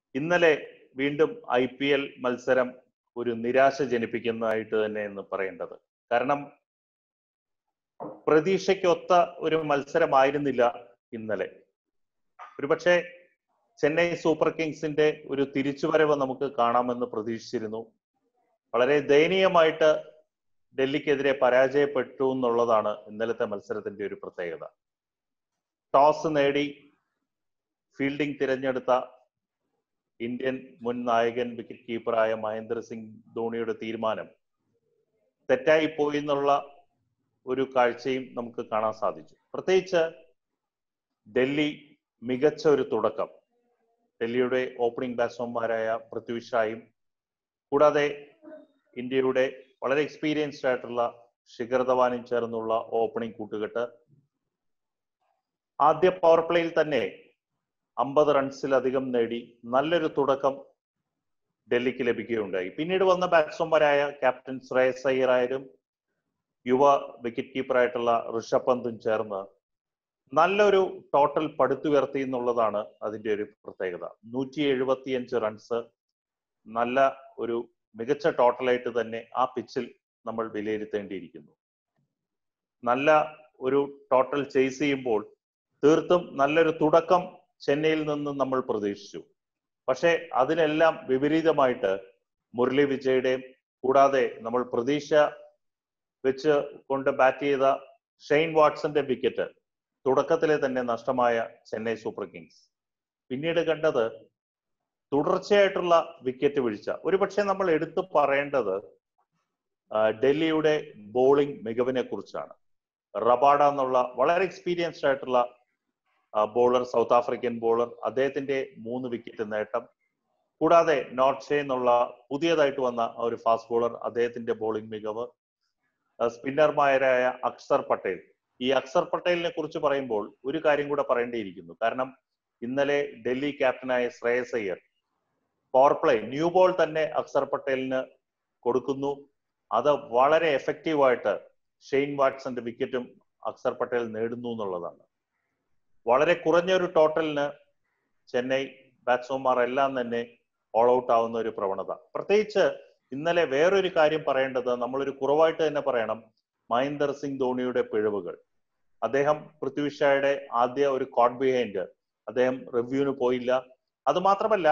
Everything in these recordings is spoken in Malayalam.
ഇന്നലെ വീണ്ടും ഐ പി എൽ മത്സരം ഒരു നിരാശ ജനിപ്പിക്കുന്നതായിട്ട് തന്നെ എന്ന് പറയേണ്ടത് കാരണം പ്രതീക്ഷയ്ക്കൊത്ത ഒരു മത്സരമായിരുന്നില്ല ഇന്നലെ ഒരുപക്ഷെ ചെന്നൈ സൂപ്പർ കിങ്സിന്റെ ഒരു തിരിച്ചുവരവ് നമുക്ക് കാണാമെന്ന് പ്രതീക്ഷിച്ചിരുന്നു വളരെ ദയനീയമായിട്ട് ഡൽഹിക്കെതിരെ പരാജയപ്പെട്ടു എന്നുള്ളതാണ് ഇന്നലത്തെ മത്സരത്തിന്റെ ഒരു പ്രത്യേകത ടോസ് നേടി ഫീൽഡിംഗ് തിരഞ്ഞെടുത്ത ഇന്ത്യൻ മുൻ നായകൻ വിക്കറ്റ് കീപ്പറായ മഹേന്ദ്ര സിംഗ് ധോണിയുടെ തീരുമാനം തെറ്റായി പോയി എന്നുള്ള ഒരു കാഴ്ചയും നമുക്ക് കാണാൻ സാധിച്ചു പ്രത്യേകിച്ച് ഡൽഹി മികച്ച ഒരു തുടക്കം ഡൽഹിയുടെ ഓപ്പണിംഗ് ബാറ്റ്സ്മാൻമാരായ പൃഥ്വി ഷായും കൂടാതെ ഇന്ത്യയുടെ വളരെ എക്സ്പീരിയൻസ്ഡ് ആയിട്ടുള്ള ശിഖർ ധവാനും ചേർന്നുള്ള ഓപ്പണിംഗ് കൂട്ടുകെട്ട് ആദ്യ പവർ പ്ലേയിൽ തന്നെ അമ്പത് റൺസിലധികം നേടി നല്ലൊരു തുടക്കം ഡൽഹിക്ക് ലഭിക്കുകയുണ്ടായി പിന്നീട് വന്ന ബാറ്റ്സ്മാൻമാരായ ക്യാപ്റ്റൻ ശ്രേയസ് അയ്യർ ആയാലും യുവ വിക്കറ്റ് കീപ്പറായിട്ടുള്ള ഋഷഭ് പന്തും ചേർന്ന് നല്ലൊരു ടോട്ടൽ പടുത്തുയർത്തി എന്നുള്ളതാണ് അതിന്റെ ഒരു പ്രത്യേകത നൂറ്റി എഴുപത്തിയഞ്ച് റൺസ് നല്ല ഒരു മികച്ച ടോട്ടലായിട്ട് തന്നെ ആ പിച്ചിൽ നമ്മൾ വിലയിരുത്തേണ്ടിയിരിക്കുന്നു നല്ല ഒരു ടോട്ടൽ ചേസ് ചെയ്യുമ്പോൾ തീർത്തും നല്ലൊരു തുടക്കം ചെന്നൈയിൽ നിന്ന് നമ്മൾ പ്രതീക്ഷിച്ചു പക്ഷേ അതിനെല്ലാം വിപരീതമായിട്ട് മുരളി വിജയുടെയും കൂടാതെ നമ്മൾ പ്രതീക്ഷ വെച്ച് കൊണ്ട് ബാറ്റ് ചെയ്ത ഷെയ്ൻ വാട്സന്റെ വിക്കറ്റ് തുടക്കത്തിലെ തന്നെ നഷ്ടമായ ചെന്നൈ സൂപ്പർ കിങ്സ് പിന്നീട് കണ്ടത് തുടർച്ചയായിട്ടുള്ള വിക്കറ്റ് വീഴ്ച ഒരുപക്ഷെ നമ്മൾ എടുത്തു പറയേണ്ടത് ഡൽഹിയുടെ ബോളിംഗ് മികവിനെ കുറിച്ചാണ് റബാഡ എന്നുള്ള വളരെ എക്സ്പീരിയൻസ്ഡ് ആയിട്ടുള്ള ബോളർ സൗത്ത് ആഫ്രിക്കൻ ബോളർ അദ്ദേഹത്തിന്റെ മൂന്ന് വിക്കറ്റ് നേട്ടം കൂടാതെ നോർത്ത് ഷേ എന്നുള്ള പുതിയതായിട്ട് വന്ന ഒരു ഫാസ്റ്റ് ബോളർ അദ്ദേഹത്തിന്റെ ബോളിംഗ് മികവ് സ്പിന്നർമാരായ അക്സർ പട്ടേൽ ഈ അക്സർ പട്ടേലിനെ കുറിച്ച് പറയുമ്പോൾ ഒരു കാര്യം കൂടെ പറയേണ്ടിയിരിക്കുന്നു കാരണം ഇന്നലെ ഡൽഹി ക്യാപ്റ്റനായ Shreyas Iyer power play new ball തന്നെ അക്സർ പട്ടേലിന് കൊടുക്കുന്നു അത് വളരെ എഫക്റ്റീവായിട്ട് ഷെയ്ൻ വാട്സന്റെ വിക്കറ്റും അക്സർ പട്ടേൽ നേടുന്നു എന്നുള്ളതാണ് വളരെ കുറഞ്ഞ ഒരു ടോട്ടലിന് ചെന്നൈ ബാറ്റ്സ്മാൻമാർ എല്ലാം തന്നെ ഓൾ ഔട്ട് ആവുന്ന ഒരു പ്രവണത പ്രത്യേകിച്ച് ഇന്നലെ വേറൊരു കാര്യം പറയേണ്ടത് നമ്മളൊരു കുറവായിട്ട് തന്നെ പറയണം മഹേന്ദർ സിംഗ് ധോണിയുടെ പിഴവുകൾ അദ്ദേഹം പൃഥ്വി ഷായുടെ ആദ്യ ഒരു കോട്ട് ബിഹൈൻഡ് അദ്ദേഹം റിവ്യൂവിന് പോയില്ല അത് മാത്രമല്ല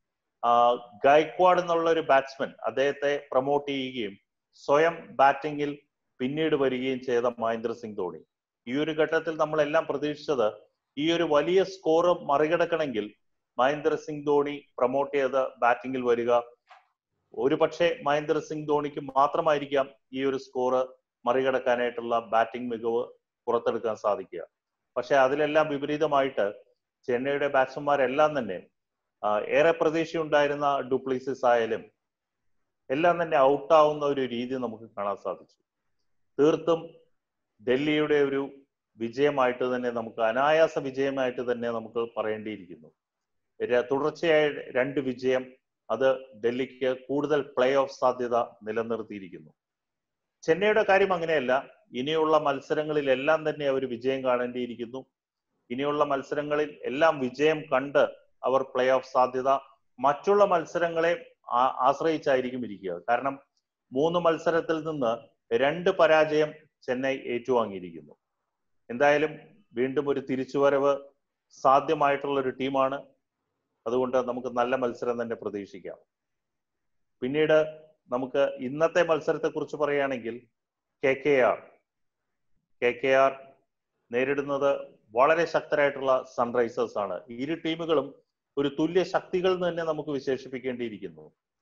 ഗായ്ക്വാഡ് എന്നുള്ള ഒരു ബാറ്റ്സ്മാൻ അദ്ദേഹത്തെ പ്രൊമോട്ട് ചെയ്യുകയും സ്വയം ബാറ്റിംഗിൽ പിന്നീട് വരികയും ചെയ്ത മഹേന്ദ്ര സിംഗ് ധോണി ഈ ഒരു ഘട്ടത്തിൽ നമ്മളെല്ലാം പ്രതീക്ഷിച്ചത് ഈ ഒരു വലിയ സ്കോർ മറികടക്കണമെങ്കിൽ മഹേന്ദ്ര സിംഗ് ധോണി പ്രൊമോട്ട് ചെയ്ത് ബാറ്റിംഗിൽ വരിക ഒരു പക്ഷേ മഹേന്ദ്ര സിംഗ് ധോണിക്ക് മാത്രമായിരിക്കാം ഈ ഒരു സ്കോർ മറികടക്കാനായിട്ടുള്ള ബാറ്റിംഗ് മികവ് പുറത്തെടുക്കാൻ സാധിക്കുക പക്ഷെ അതിലെല്ലാം വിപരീതമായിട്ട് ചെന്നൈയുടെ ബാറ്റ്സ്മാൻമാരെല്ലാം തന്നെ ഏറെ പ്രതീക്ഷയുണ്ടായിരുന്ന ഡുപ്ലിസിസ് ആയാലും എല്ലാം തന്നെ ഔട്ടാവുന്ന ഒരു രീതി നമുക്ക് കാണാൻ സാധിച്ചു തീർത്തും ഡൽഹിയുടെ ഒരു വിജയമായിട്ട് തന്നെ നമുക്ക് അനായാസ വിജയമായിട്ട് തന്നെ നമുക്ക് പറയേണ്ടിയിരിക്കുന്നു തുടർച്ചയായ രണ്ട് വിജയം അത് ഡൽഹിക്ക് കൂടുതൽ പ്ലേ ഓഫ് സാധ്യത നിലനിർത്തിയിരിക്കുന്നു ചെന്നൈയുടെ കാര്യം അങ്ങനെയല്ല ഇനിയുള്ള മത്സരങ്ങളിൽ എല്ലാം തന്നെ അവർ വിജയം കാണേണ്ടിയിരിക്കുന്നു ഇനിയുള്ള മത്സരങ്ങളിൽ എല്ലാം വിജയം കണ്ട് അവർ പ്ലേ ഓഫ് സാധ്യത മറ്റുള്ള മത്സരങ്ങളെ ആശ്രയിച്ചായിരിക്കും ഇരിക്കുക കാരണം മൂന്ന് മത്സരത്തിൽ നിന്ന് രണ്ട് പരാജയം ചെന്നൈ ഏറ്റുവാങ്ങിയിരിക്കുന്നു എന്തായാലും വീണ്ടും ഒരു തിരിച്ചുവരവ് സാധ്യമായിട്ടുള്ള ഒരു ടീമാണ് അതുകൊണ്ട് നമുക്ക് നല്ല മത്സരം തന്നെ പ്രതീക്ഷിക്കാം പിന്നീട് നമുക്ക് ഇന്നത്തെ മത്സരത്തെ കുറിച്ച് പറയുകയാണെങ്കിൽ K K R K K R നേരിടുന്നത് വളരെ ശക്തരായിട്ടുള്ള സൺറൈസേഴ്സ് ആണ് ഇരു ടീമുകളും ഒരു തുല്യ ശക്തികൾ എന്ന് തന്നെ നമുക്ക് വിശേഷിപ്പിക്കേണ്ടിയിരിക്കുന്നു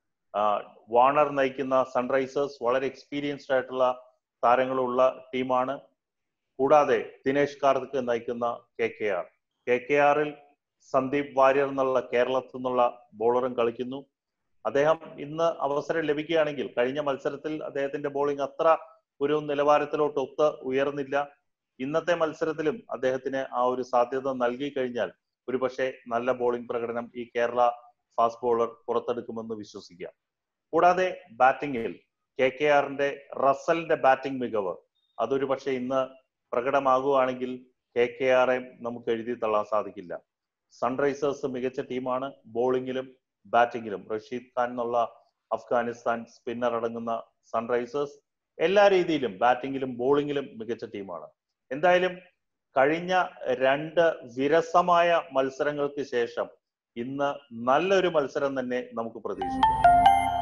വാണർ നയിക്കുന്ന സൺറൈസേഴ്സ് വളരെ എക്സ്പീരിയൻസ്ഡ് ആയിട്ടുള്ള താരങ്ങളുള്ള ടീമാണ് കൂടാതെ ദിനേഷ് കാർത്തിക് നയിക്കുന്ന K K R K K ആറിൽ സന്ദീപ് വാര്യർ എന്നുള്ള കേരളത്തിൽ നിന്നുള്ള ബോളറും കളിക്കുന്നു അദ്ദേഹം ഇന്ന് അവസരം ലഭിക്കുകയാണെങ്കിൽ കഴിഞ്ഞ മത്സരത്തിൽ അദ്ദേഹത്തിന്റെ ബോളിംഗ് അത്ര ഒരു നിലവാരത്തിലോട്ട് ഒത്ത് ഉയർന്നില്ല ഇന്നത്തെ മത്സരത്തിലും അദ്ദേഹത്തിന് ആ ഒരു സാധ്യത നൽകി കഴിഞ്ഞാൽ ഒരുപക്ഷെ നല്ല ബോളിംഗ് പ്രകടനം ഈ കേരള ഫാസ്റ്റ് ബോളർ പുറത്തെടുക്കുമെന്ന് വിശ്വസിക്കാം കൂടാതെ ബാറ്റിംഗിൽ കെ കെ ആറിന്റെ റസലിന്റെ ബാറ്റിംഗ് മികവ് അതൊരു പക്ഷെ ഇന്ന് പ്രകടമാകുകയാണെങ്കിൽ കെ കെ ആറെ നമുക്ക് എഴുതി തള്ളാൻ സാധിക്കില്ല സൺറൈസേഴ്സ് മികച്ച ടീമാണ് ബോളിങ്ങിലും ബാറ്റിങ്ങിലും റഷീദ് ഖാൻ എന്നുള്ള അഫ്ഗാനിസ്ഥാൻ സ്പിന്നർ അടങ്ങുന്ന സൺറൈസേഴ്സ് എല്ലാ രീതിയിലും ബാറ്റിങ്ങിലും ബോളിങ്ങിലും മികച്ച ടീമാണ് എന്തായാലും കഴിഞ്ഞ രണ്ട് വിരസമായ മത്സരങ്ങൾക്ക് ശേഷം ഇന്ന് നല്ലൊരു മത്സരം തന്നെ നമുക്ക് പ്രതീക്ഷിക്കാം